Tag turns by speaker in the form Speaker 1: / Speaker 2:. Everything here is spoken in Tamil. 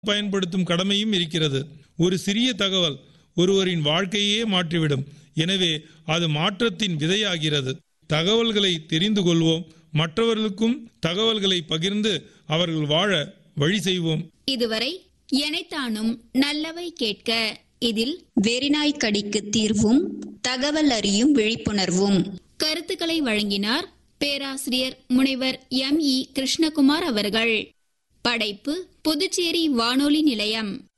Speaker 1: பயன்படுத்தும் கடமையும் இருக்கிறது ஒரு சிறிய தகவல் ஒருவரின் வாழ்க்கையே மாற்றிவிடும் எனவே அது மாற்றத்தின் விதையாகிறது தகவல்களை தெரிந்து கொள்வோம் மற்றவர்களுக்கும் தகவல்களை பகிர்ந்து அவர்கள் வாழ வழி செய்வோம்
Speaker 2: இதுவரை எனைத்தானும் நல்லவை கேட்க இதில்
Speaker 3: வெறிநாய் கடிக்கு தீர்வும் தகவல் அறியும் விழிப்புணர்வும்
Speaker 2: கருத்துக்களை வழங்கினார் பேராசிரியர் முனைவர் எம் இ கிருஷ்ணகுமார் அவர்கள் படைப்பு புதுச்சேரி வானொலி நிலையம்